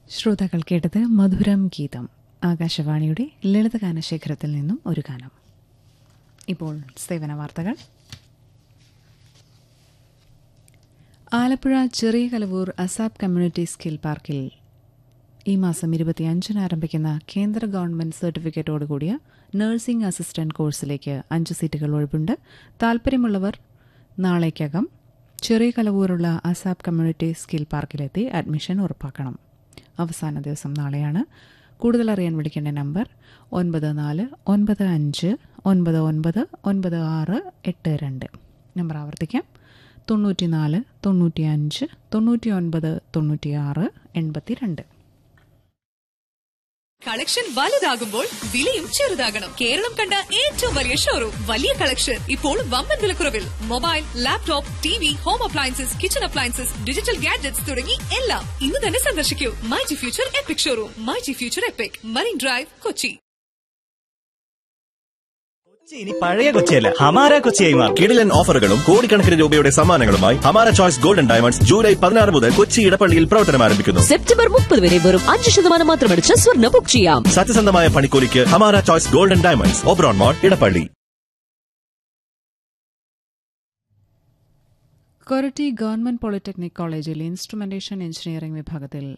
ശ്രോതാക്കൾ കേട്ടത് മധുരം ഗീതം ആകാശവാണിയുടെ ലളിതഗാന ശേഖരത്തിൽ നിന്നും ഒരു ഗാനം ഇപ്പോൾ സേവന വാർത്തകൾ ആലപ്പുഴ ചെറിയ കലവൂർ അസാബ് കമ്മ്യൂണിറ്റി സ്കിൽ പാർക്കിൽ ഈ മാസം ഇരുപത്തിയഞ്ചിന് ആരംഭിക്കുന്ന കേന്ദ്ര ഗവൺമെന്റ് സർട്ടിഫിക്കറ്റോടുകൂടിയ നഴ്സിംഗ് അസിസ്റ്റന്റ് കോഴ്സിലേക്ക് അഞ്ച് സീറ്റുകൾ ഒഴിവുണ്ട് താൽപ്പര്യമുള്ളവർ നാളേക്കകം ചെറിയ കലവൂരുള്ള അസാബ് കമ്മ്യൂണിറ്റി സ്കിൽ പാർക്കിലെത്തി അഡ്മിഷൻ ഉറപ്പാക്കണം അവസാന ദിവസം നാളെയാണ് കൂടുതൽ അറിയാൻ വിളിക്കേണ്ട നമ്പർ ഒൻപത് നാല് ഒൻപത് അഞ്ച് ഒൻപത് ഒൻപത് ഒൻപത് ആറ് എട്ട് രണ്ട് നമ്പർ ആവർത്തിക്കാം തൊണ്ണൂറ്റിനാല് തൊണ്ണൂറ്റിയഞ്ച് തൊണ്ണൂറ്റി ഒൻപത് തൊണ്ണൂറ്റിയാറ് എൺപത്തി രണ്ട് കളക്ഷൻ വലുതാകുമ്പോൾ വിലയും ചെറുതാകണം കേരളം കണ്ട ഏറ്റവും വലിയ ഷോറൂം വലിയ കളക്ഷൻ ഇപ്പോൾ വമ്പൻ വിലക്കുറവിൽ mobile laptop T V home appliances kitchen appliances digital gadgets തുടങ്ങി എല്ലാം ഇന്ന് തന്നെ സന്ദർശിക്കൂ My G Future Epic showroom My G Future Epic Marine Drive Kochi Kochi ഇനി പഴയ കൊച്ചിയല്ല ഹമാര കൊച്ചിയായി മാറും കിടിലൻ ഓഫറുകളും കോടിക്കണക്കിന് രൂപയുടെ സമ്മാനങ്ങളുമായി ഹമാര ചോയ്സ് ഗോൾഡൻ ഡയമണ്ട്സ് ജൂലൈ പതിനാറ് മുതൽ കൊച്ചി ഇടപ്പള്ളിയിൽ പ്രവർത്തനം ആരംഭിക്കുന്നു സെപ്റ്റംബർ മുപ്പത് വരെ വെറും അഞ്ച് ശതമാനം മാത്രമടിച്ച് സ്വർണ്ണ ബുക്ക് ചെയ്യാം സത്യസന്ധമായ പണിക്കൂലിക്ക് Hamara choice golden diamonds Oberon mall Edappally Koratty government polytechnic കോളേജിൽ ഇൻസ്ട്രുമെന്റേഷൻ എഞ്ചിനീയറിംഗ് വിഭാഗത്തിൽ